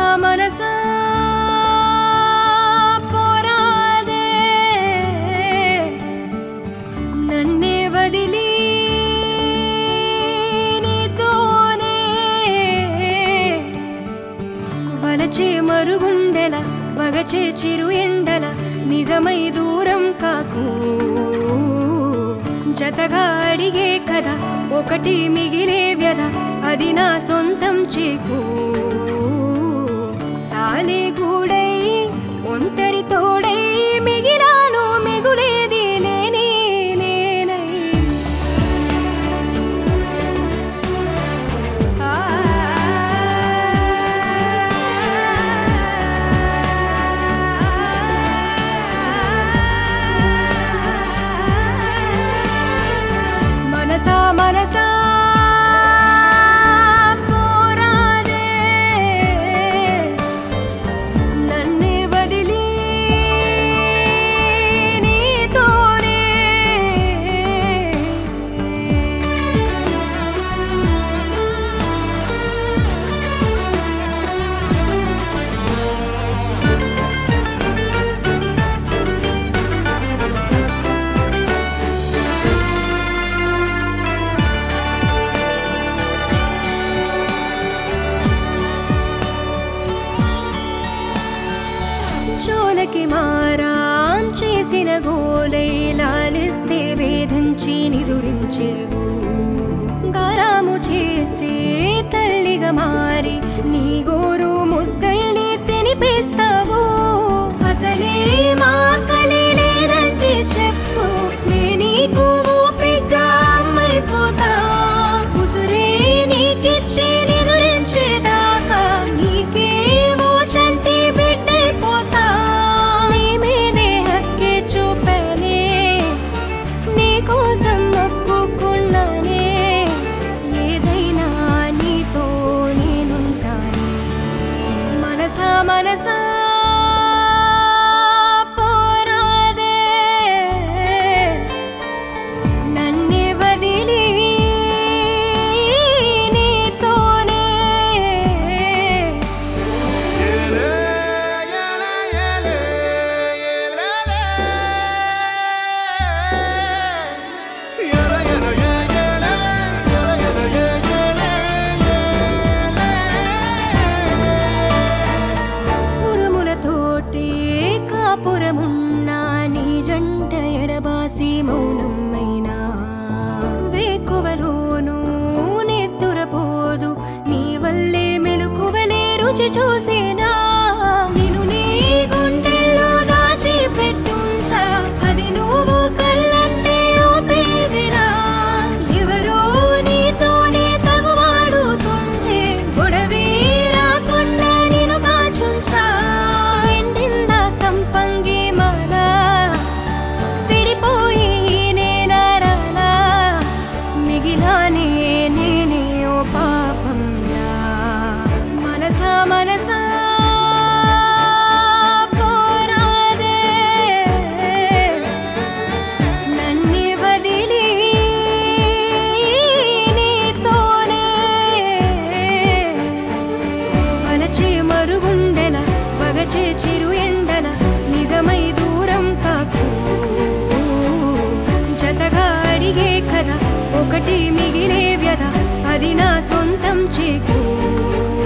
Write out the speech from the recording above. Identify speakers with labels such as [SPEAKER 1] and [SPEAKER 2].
[SPEAKER 1] మనసా పోరాదే నన్నే వదిలి నీతోనే వలచే మరుగుండెల వగచే చిరు ఎండల నిజమై దూరం కాకు జతగా అడిగే కథ ఒకటి మిగిలే వ్యధ అది నా సొంతం చేకు సాలే గూడై ఒంటరి తోడై మిగిలాను మిగులేది లేని నేనై మనసా మనసా పోరాదే నన్నే వదిలి నీతోనే చోలకి మారాం చేసిన గోలై లాలిస్తే వేధించి నిదురించేవు గారాము చేస్తే తల్లిగా మారి నీ గోరు ముద్దల్ని తినిపిస్తావు అసలే మా కలి లేదంటే చెప్పు నే నీకు ఊపిగ్గా అమ్మైపోతా ఉసురే నీకిచ్చి నిదురించేదాకా నీకే ఓ చంటి బిడ్డైపోతా నీ మీదే హక్కే చూపానే నీ కోసం మొక్కుకున్నానే ఏదైనా నీతో నేనుంటానే మనసా మనసా పోరాదే నన్నే వదిలి నీతోనే ఉరుములతోటే కాపురమున్నా నీ జంట ఎడబాసి మౌనమైనా వేకువలోనూ నెత్తురపోదు నీ వల్లే మెలుకువలే రుచి చూసేనా నిన్ను నీ గుండెల్లో దాచి పెట్టుంచా అది నువ్వు కళ్ళంటే ఊపిరిరా ఎవరో నీతోనే తగువాడుతుంటే గొడవే రాకుండా నేను కాచుంచా ఎండింద సంపంగి మాల విడిపోయి నేనరలా మిగిలానే నేనే ఓ పాపంలా మనసా మనసా పోరాదే నన్నే వదిలి నీతోనే వలచే మరుగుండెల వగచే చిరు ఎండల నిజమై దూరం కాకు జతగా అడిగే కథ ఒకటి మిగిలే వ్యధ అది నా సొంతం చేకు